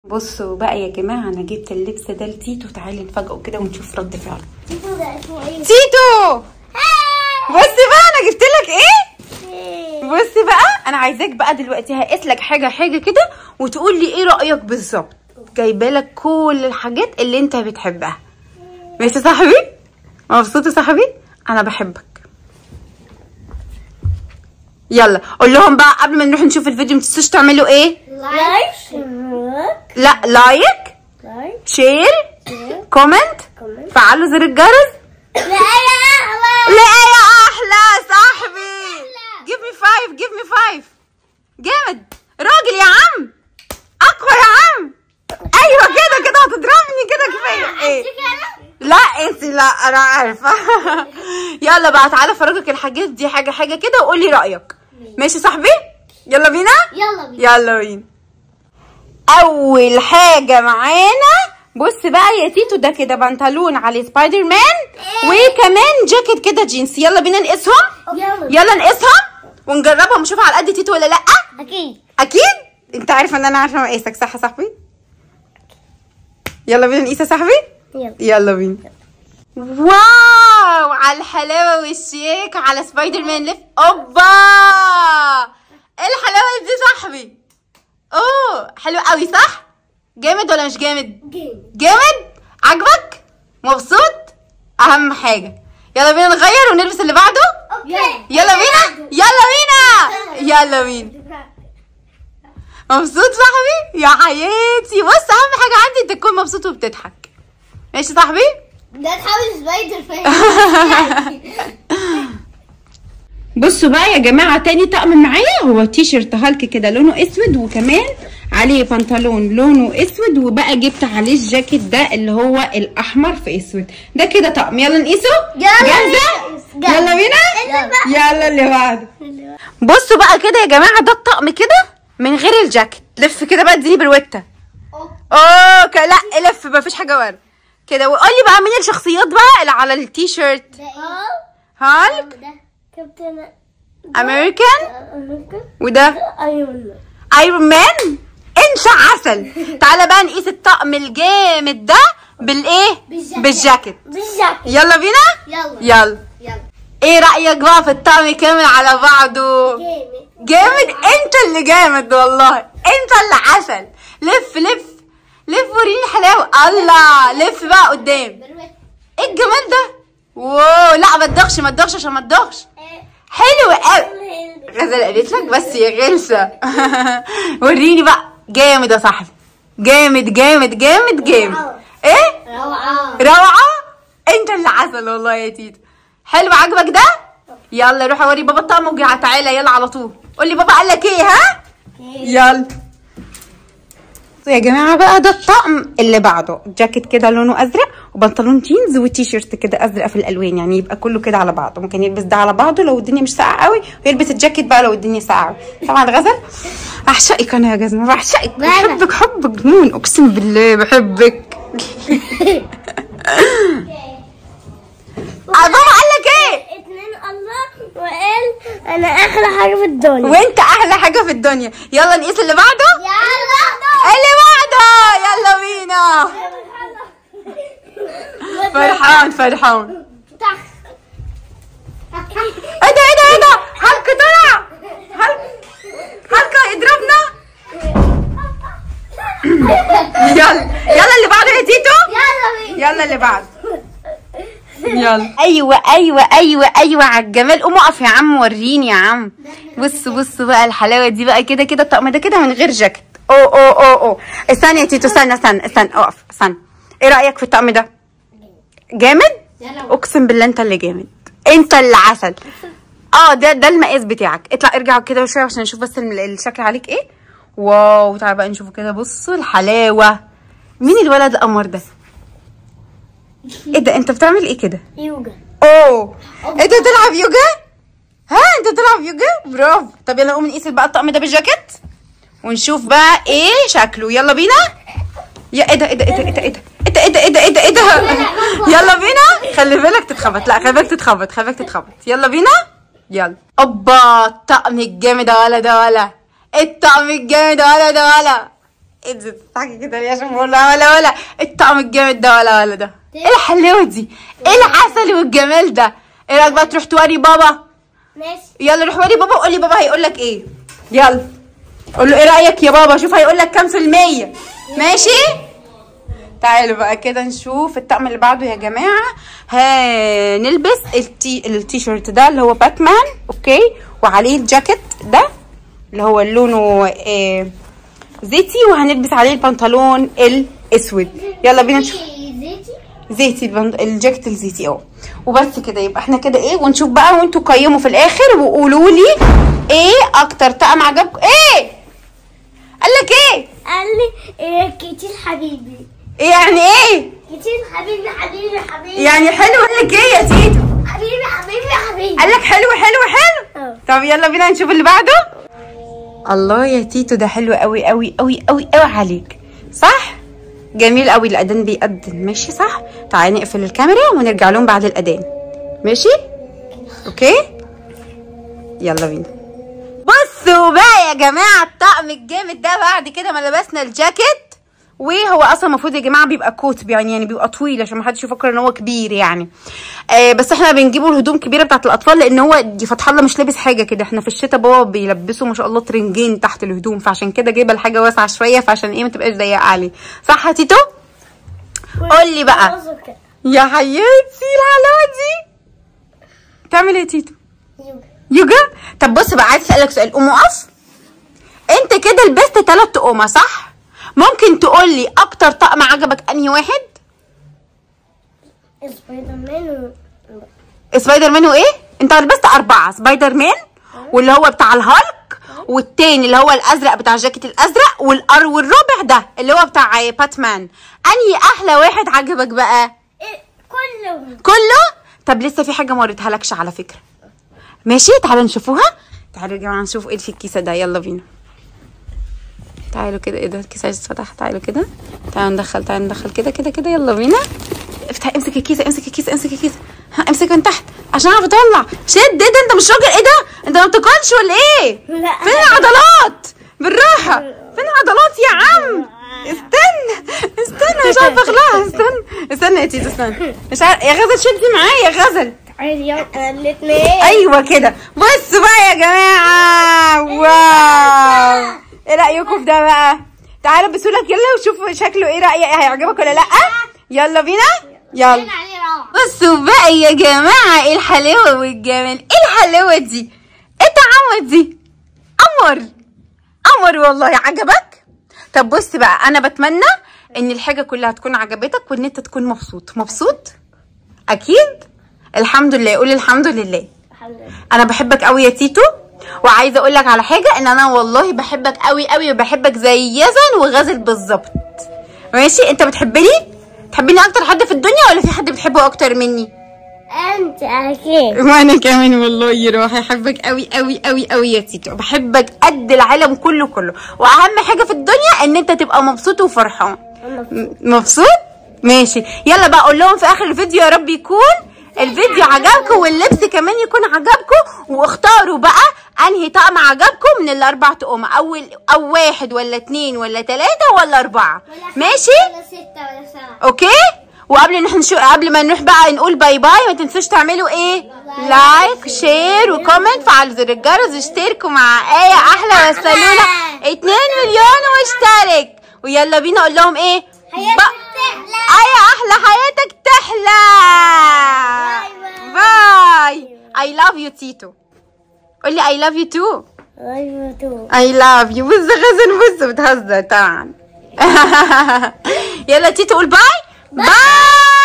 بصوا بقى يا جماعه انا جبت اللبس ده لتيتو تعالي نفاجئه كده ونشوف رد فعله تيتو ده اسمه ايه؟ تيتو بصي بقى انا جبت لك ايه بصي بقى انا عايزاك بقى دلوقتي هقيس لك حاجه حاجه كده وتقول لي ايه رايك بالظبط جايبه لك كل الحاجات اللي انت بتحبها ماشي يا صاحبي مبسوط يا صاحبي انا بحبك يلا قول لهم بقى قبل ما نروح نشوف الفيديو ما تنسوش تعملوا ايه لايك لا لايك لايك شير كومنت كومنت فعلوا زر الجرس لا احلى لا يا احلى صاحبي جيب مي فايف جيب مي فايف جامد راجل يا عم اقوى يا عم ايوه كده كده هتضربني كده كفايه ايه لا انت لا انا عارفه يلا بقى تعالى افرجك الحاجات دي حاجه حاجه كده وقولي رايك ماشي يا صاحبي يلا بينا يلا بينا يلا بينا اول حاجه معانا بص بقى يا تيتو ده كده بنطلون عليه سبايدر مان وكمان جاكيت كده جينز يلا بينا نقيسهم يلا يلا نقيسهم ونجربهم ونشوف على قد تيتو ولا لا اكيد اكيد انت عارفه ان انا عارفه مقاسك صح يا صاحبي يلا بينا نقيس يا صاحبي يلا يلا بينا واو على الحلاوه والشيك على سبايدر مان لف اوبا ايه الحلاوه دي يا صاحبي اوه حلو قوي صح جامد ولا مش جامد جيم جامد عجبك مبسوط اهم حاجه يلا بينا نغير ونلبس اللي بعده اوكي يلا بينا يلا بينا يلا بينا مبسوط صاحبي يا حياتي بص اهم حاجه عندي انت تكون مبسوط وبتضحك ماشي صاحبي ده تحاول سبايدر فاهم بصوا بقى يا جماعه تاني طقم معايا هو تي شيرت هالك كده لونه اسود وكمان عليه بنطلون لونه اسود وبقى جبت عليه الجاكيت ده اللي هو الاحمر في اسود ده كده طقم يلا نقيسه يلا جاهزه نقيس. جاهزة. يلا بينا يلا. يلا اللي بعده بصوا بقى كده يا جماعه ده الطقم كده من غير الجاكيت لف كده بقى اديني بالوته اوه ك- لا لف مفيش حاجه ورا كده وقول لي بقى مين الشخصيات بقى اللي على التي شيرت هالك ده كابتن امريكان امريكا وده ايوه ايرون مان انت عسل تعالى بقى نقيس الطقم الجامد ده بالايه بالجاكيت. بالجاكيت بالجاكيت يلا بينا يلا يلا يلا ايه رايك بقى في الطقم كامل على بعضه جامد جامد انت اللي جامد والله انت اللي عسل لف لف لف وريني حلاوه الله لف بقى قدام بروت ايه الجمال ده واو لا ما تدخش ما تدخش عشان ما تدخش حلو قوي غزل قالت لك بس يا غلسه وريني بقى جامد يا صاحبي جامد جامد جامد جامد ايه روعة روعه انت اللي عسل والله يا تيتا حلو عجبك ده يلا روح اوري بابا الطقم وجع تعالى يلا على طول قول لي بابا قال لك ايه ها يلا يا جماعه بقى ده الطقم اللي بعده جاكيت كده لونه ازرق وبنطلون جينز وتي شيرت كده ازرق في الالوان يعني يبقى كله كده على بعضه ممكن يلبس ده على بعضه لو الدنيا مش ساقعه قوي ويلبس الجاكيت بقى لو الدنيا ساقعه قوي طبعا غزل اعشقك انا يا جزمه بعشقك بحبك حب جنون اقسم بالله بحبك آه، بابا قال لك ايه اتنين الله وقال انا احلى حاجة في الدنيا وانت احلى حاجه في الدنيا يلا نقيس اللي بعده يلا اللي بعده يلا بينا فرحان فرحان تخ ايه ده ايه ده ايه ده حلق طلع حلق حلق هيضربنا يلا يلا اللي بعده يا تيتو يلا بينا يلا اللي بعده يلا ايوه ايوه ايوه ايوه على الجمال قوم اقف يا عم وريني يا عم بص بص بقى الحلاوه دي بقى كده كده الطقم ده كده من غير جاكيت او او او او استنى يا تيتو استنى استنى استنى اقف استنى ايه رايك في الطقم ده جامد يلا اقسم بالله انت اللي جامد انت اللي عسل اه ده ده المقاس بتاعك اطلع ارجع كده شويه عشان نشوف بس ال- الشكل عليك ايه واو تعالى بقى نشوفه كده بصوا الحلاوه مين الولد القمر ده ايه ده انت بتعمل ايه كده يوجا اوه انت بتلعب يوجا ها انت بتلعب يوجا برافو طب يلا نقوم نقيس بقى الطقم ده بالجاكيت ونشوف بقى ايه شكله يلا بينا يا ايه ده ايه ده ايه ده ايه ده ايه ده ايه ده ايه ده ايه ده ايه ده يلا بينا خلي بالك تتخبط لا خلي بالك تتخبط خلي بالك تتخبط يلا بينا يلا اوبا الطقم الجامد ده ولا ده ولا الطقم الجامد ده ولا ده ولا ايه ده بتضحكي كده ليه عشان بقول لا ولا ولا الطعم الجامد ده ولا ولا ده ايه الحلاوه دي ايه العسل والجمال ده ايه رايك بقى تروح توري بابا ماشي يلا روح وري بابا وقولي بابا هيقول لك ايه يلا قول له ايه رايك يا بابا شوف هيقول لك كام في المية ماشي تعالوا بقى كده نشوف الطقم اللي بعده يا جماعه هنلبس التي التيشيرت ده اللي هو باتمان اوكي وعليه الجاكيت ده اللي هو لونه آه زيتي وهنلبس عليه البنطلون الاسود يلا بينا نشوف زيتي زيتي البند... الجاكيت الزيتي اهو وبس كده يبقى احنا كده ايه ونشوف بقى وانتوا قيموا في الاخر وقولوا لي ايه اكتر طقم عجبكم ايه قال لك ايه قال لي إيه كتير حبيبي ايه يعني ايه كتير حبيبي حبيبي حبيبي يعني حلو قال لك ايه يا تيتو حبيبي حبيبي حبيبي قال لك حلو حلو حلو اه. طب يلا بينا نشوف اللي بعده الله يا تيتو ده حلو قوي قوي قوي قوي قوي عليك صح جميل قوي الاذان بيأذن ماشي صح تعالي نقفل الكاميرا ونرجع لهم بعد الاذان ماشي اوكي يلا بينا بصوا بقى يا جماعه الطقم الجامد ده بعد كده ما لبسنا الجاكيت وهو اصلا المفروض يا جماعه بيبقى كوت يعني يعني بيبقى طويل عشان ما حدش يفكر ان هو كبير يعني آه بس احنا بنجيبه الهدوم كبيره بتاعت الاطفال لان هو دي فتح الله مش لابس حاجه كده احنا في الشتاء بابا بيلبسوا ما شاء الله ترنجين تحت الهدوم فعشان كده جايبه الحاجه واسعه شويه فعشان ايه ما تبقاش ضيقه عليه صح يا تيتو قول لي بقى بصوا كده. يا حياتي الحلاوه دي تعمل ايه يا تيتو يوجا. يوجا طب بص بقى عايز اسالك سؤال قوم اقف انت كده لبست ثلاث تقومه صح ممكن تقول لي اكتر طقم عجبك انهي واحد سبايدر مان و... سبايدر مان وايه انت لبست اربعه سبايدر مان واللي هو بتاع الهالك والتاني اللي هو الازرق بتاع الجاكيت الازرق والأر والرابع ده اللي هو بتاع باتمان انهي احلى واحد عجبك بقى إيه كله كله طب لسه في حاجه ما وريتها لكش على فكره ماشي تعالوا نشوفوها تعالوا يا جماعه نشوف ايه في الكيسه ده يلا بينا تعالوا كده ايه ده الكيسه عايز تتفتح تعالوا كده تعالوا ندخل تعالوا ندخل كده كده كده يلا بينا افتح امسك الكيسه امسك الكيسه امسك الكيسه ها امسك من تحت عشان اعرف اطلع شد ايه ده انت مش راجل ايه ده انت ما بتاكلش ولا ايه لا. فين العضلات بالراحه فين العضلات يا عم استنى استنى مش عارفه اخلعها استنى استنى يا تيتا استنى مش عارفه يا غزل شدي معايا يا غزل عادي يلا الاثنين ايوه كده بصوا بقى يا جماعه واو ايه رايكم في ده بقى تعالوا البسوا لك يلا وشوفوا شكله ايه رايك هيعجبك ولا لا يلا بينا يلا بصوا بقى يا جماعه ايه الحلاوه والجمال ايه الحلاوه دي ايه الطعامه دي قمر قمر والله عجبك طب بص بقى انا بتمنى ان الحاجه كلها تكون عجبتك وان انت تكون مبسوط مبسوط اكيد الحمد لله قول الحمد لله الحمد لله انا بحبك قوي يا تيتو وعايزه اقول لك على حاجه ان انا والله بحبك قوي قوي وبحبك زي يزن وغازل بالظبط ماشي انت بتحبني تحبني اكتر حد في الدنيا ولا في حد بتحبه اكتر مني انت اكيد وانا كمان والله يا روحي احبك قوي قوي قوي قوي يا تيتو بحبك قد العالم كله كله واهم حاجه في الدنيا ان انت تبقى مبسوط وفرحان م- مبسوط ماشي يلا بقى اقول لهم في اخر الفيديو يا رب يكون الفيديو عجبكم واللبس كمان يكون عجبكم واختاروا بقى انهي طقم عجبكم من الاربع تقوم اول او واحد ولا اتنين ولا تلاته ولا اربعه ماشي ولا ستة ولا سبعة اوكي وقبل ان احنا نشوف قبل ما نروح بقى نقول باي باي ما تنسوش تعملوا ايه لايك شير وكومنت فعلوا زر الجرس واشتركوا مع ايه احلى وصلونا 2 مليون واشترك ويلا بينا اقول لهم ايه حياتك با- تحلى. ايه احلى حياتك تحلى باي اي لاف يو تيتو قولي اي لاف يو تو ايوه تو اي لاف يو بص غزل بص بتهزر طبعا يلا تيتو قول باي باي